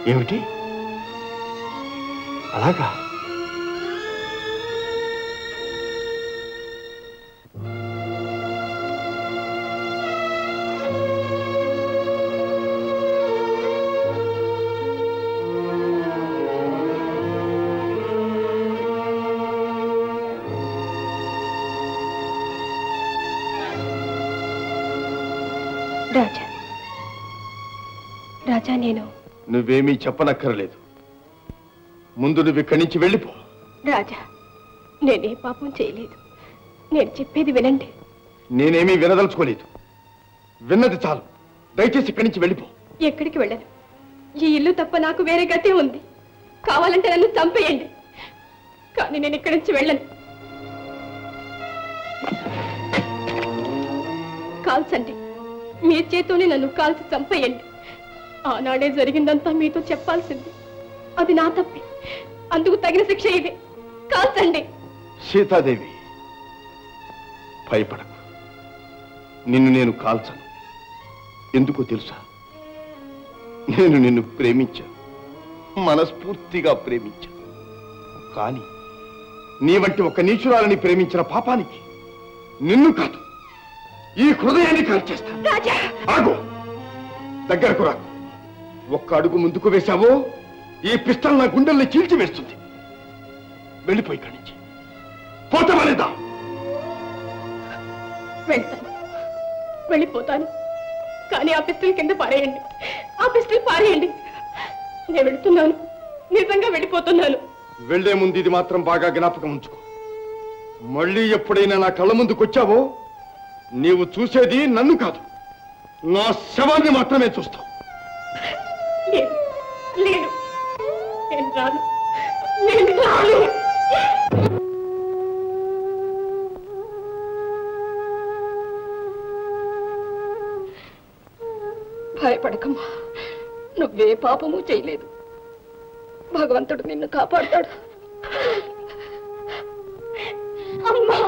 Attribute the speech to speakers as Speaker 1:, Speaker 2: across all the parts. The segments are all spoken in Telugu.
Speaker 1: ఏమిటి అలాగా
Speaker 2: రాజా రాజా నేను
Speaker 1: నువ్వేమీ చెప్పనక్కర్లేదు ముందు నువ్వు ఇక్కడి నుంచి వెళ్ళిపో
Speaker 2: రాజా నేనే పాపం చేయలేదు నేను చెప్పేది వినండి
Speaker 1: నేనేమీ వినదలుచుకోలేదు విన్నది చాలు దయచేసి ఇక్కడి నుంచి వెళ్ళిపో
Speaker 2: ఎక్కడికి వెళ్ళను ఈ ఇల్లు తప్ప నాకు వేరే గతి ఉంది కావాలంటే నన్ను చంపేయండి కానీ నేను ఇక్కడి నుంచి వెళ్ళను కాల్చండి మీ చేతోనే నన్ను కాల్చి చంపేయండి ఆనాడే జరిగిందంతా మీతో చెప్పాల్సింది అది నా తప్పే అందుకు తగిన శిక్ష ఇది కాల్చండి
Speaker 1: సీతాదేవి భయపడకు నిన్ను నేను కాల్చను ఎందుకో తెలుసా నేను నిన్ను ప్రేమించాను మనస్ఫూర్తిగా ప్రేమించాను కానీ నీ వంటి ఒక నీచురాలని ప్రేమించిన పాపానికి నిన్ను కాదు ఈ హృదయాన్ని కాల్చేస్తాను
Speaker 2: రాజా
Speaker 1: ఆగు దగ్గరకు రాకు ఒక్క అడుగు ముందుకు వేశావో ఈ పిస్టల్ నా గుండెల్ని చీల్చివేస్తుంది వెళ్ళిపోయి ఇక్కడి నుంచి పోతామనేదా
Speaker 2: వెళ్తాను వెళ్ళిపోతాను కానీ ఆ పిస్టల్ కింద పారేయండి ఆ పిస్టల్ పారేయండి నేను వెళుతున్నాను నిజంగా వెళ్ళిపోతున్నాను
Speaker 1: వెళ్లే ముందు ఇది మాత్రం బాగా జ్ఞాపకం ఉంచుకో మళ్ళీ ఎప్పుడైనా నా కళ్ళ ముందుకు వచ్చావో నీవు చూసేది నన్ను కాదు నా శవాన్ని మాత్రమే చూస్తావు
Speaker 2: లేదు లేదు నేను రాను నేను రాను భయపడకమ్మా నువ్వే పాపము చేయలేదు భగవంతుడు నిన్ను కాపాడతాడు అమ్మా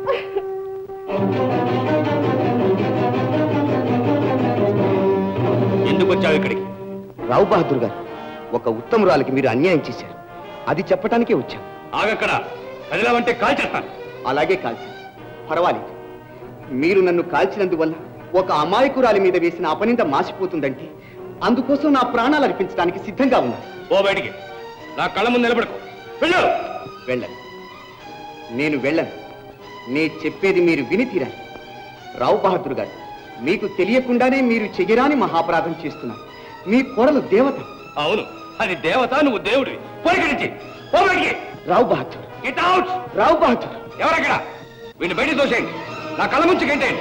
Speaker 3: ఎందుకు వచ్చావు ఇక్కడికి
Speaker 4: రావు బహదూర్ గారు ఒక ఉత్తమురాలికి మీరు అన్యాయం చేశారు అది చెప్పటానికే వచ్చాం
Speaker 3: ఆగక్కడ కదిలావంటే కాల్చేస్తాను
Speaker 4: అలాగే కాల్చి పర్వాలేదు మీరు నన్ను కాల్చినందువల్ల ఒక అమాయకురాలి మీద వేసిన అపనింద మాసిపోతుందంటే అందుకోసం నా ప్రాణాలు అర్పించడానికి సిద్ధంగా ఉన్నాను
Speaker 3: ఓ బయటికి నా కళ్ళ ముందు నిలబడుకో వెళ్ళు
Speaker 4: వెళ్ళను నేను వెళ్ళను నే చెప్పేది మీరు విని తీరాలి రావు బహదూర్ గారు మీకు తెలియకుండానే మీరు చెయ్యరాని మహాపరాధం చేస్తున్నారు మీ కోడలు దేవత
Speaker 3: అవును అది దేవత నువ్వు దేవుడివి పోయికరించి ఓ బయటికి
Speaker 4: రావు బహదూర్
Speaker 3: గెట్ అవుట్
Speaker 4: రావు బహదూర్
Speaker 3: ఎవరక్కడ వీడిని బయటికి తోసేయండి నా కళ్ళ ముంచి గంటేయండి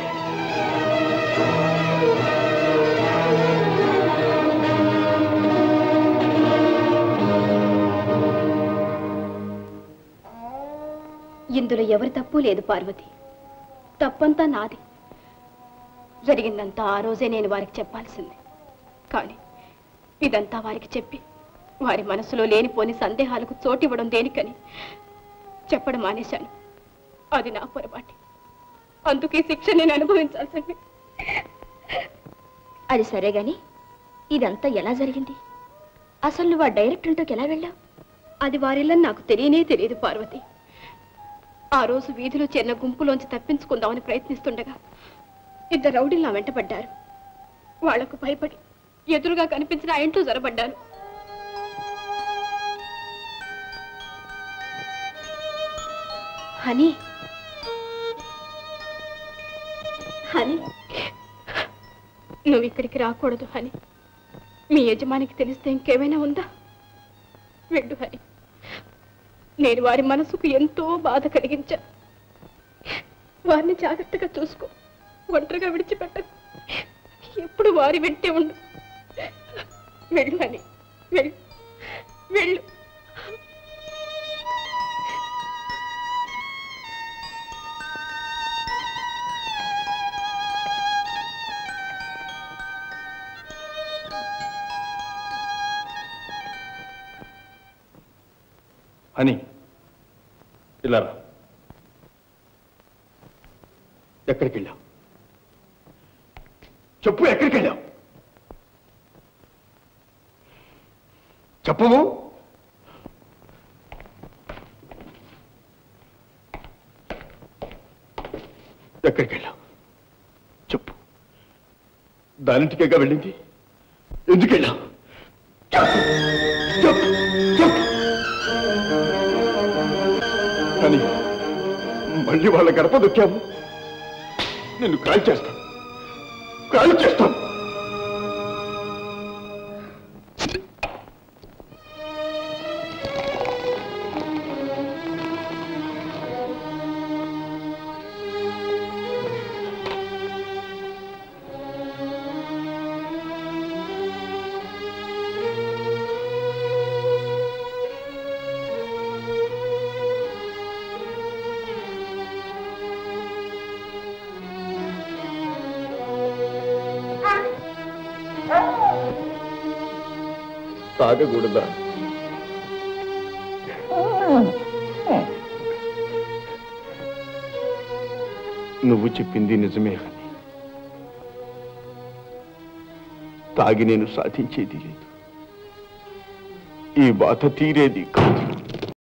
Speaker 2: ఇందులో ఎవరి తప్పు లేదు పార్వతి తప్పంతా నాది జరిగిందంతా ఆ రోజే నేను వారికి చెప్పాల్సింది కానీ ఇదంతా వారికి చెప్పి వారి మనసులో లేనిపోని సందేహాలకు చోటివ్వడం దేనికని చెప్పడం మానేశాను అది నా పొరపాటి అందుకే శిక్ష నేను అనుభవించాల్సింది
Speaker 5: అది సరే గాని ఇదంతా ఎలా జరిగింది అసలు నువ్వు ఆ డైరెక్టర్తో ఎలా వెళ్ళావు
Speaker 2: అది వారిల్లని నాకు తెలియనే తెలియదు పార్వతి ఆ రోజు వీధిలో చేరిన గుంపులోంచి తప్పించుకుందామని ప్రయత్నిస్తుండగా ఇద్దరు రౌడీలు నా వెంటపడ్డారు వాళ్లకు భయపడి ఎదురుగా కనిపించిన ఆ ఇంట్లో జరబడ్డాను
Speaker 5: హనీ
Speaker 2: హని నువ్వు ఇక్కడికి రాకూడదు హని మీ యజమానికి తెలిస్తే ఇంకేమైనా ఉందా వెళ్ళు హని నేను వారి మనసుకు ఎంతో బాధ కలిగించా వారిని జాగ్రత్తగా చూసుకో ఒంటరిగా విడిచిపెట్టకు ఎప్పుడు వారి వెంటే ఉండు వెళ్ళు హని వెళ్ళు వెళ్ళు
Speaker 1: అని ఇలా రా. ఎక్కడికి వెళ్ళావు చెప్పు ఎక్కడికి వెళ్ళావు చెప్పము ఎక్కడికి వెళ్ళావు చెప్పు దానింటికేగా వెళ్ళింది ఎందుకు వెళ్ళావు చెప్పు చెప్పు చెప్పు కానీ మళ్ళీ వాళ్ళ గడప దొక్కాము నిన్ను కాల్ చేస్తాను కాల్ చేస్తాను తాగకూడదా నువ్వు చెప్పింది నిజమే అని తాగి నేను సాధించేది లేదు ఈ బాధ తీరేది కాదు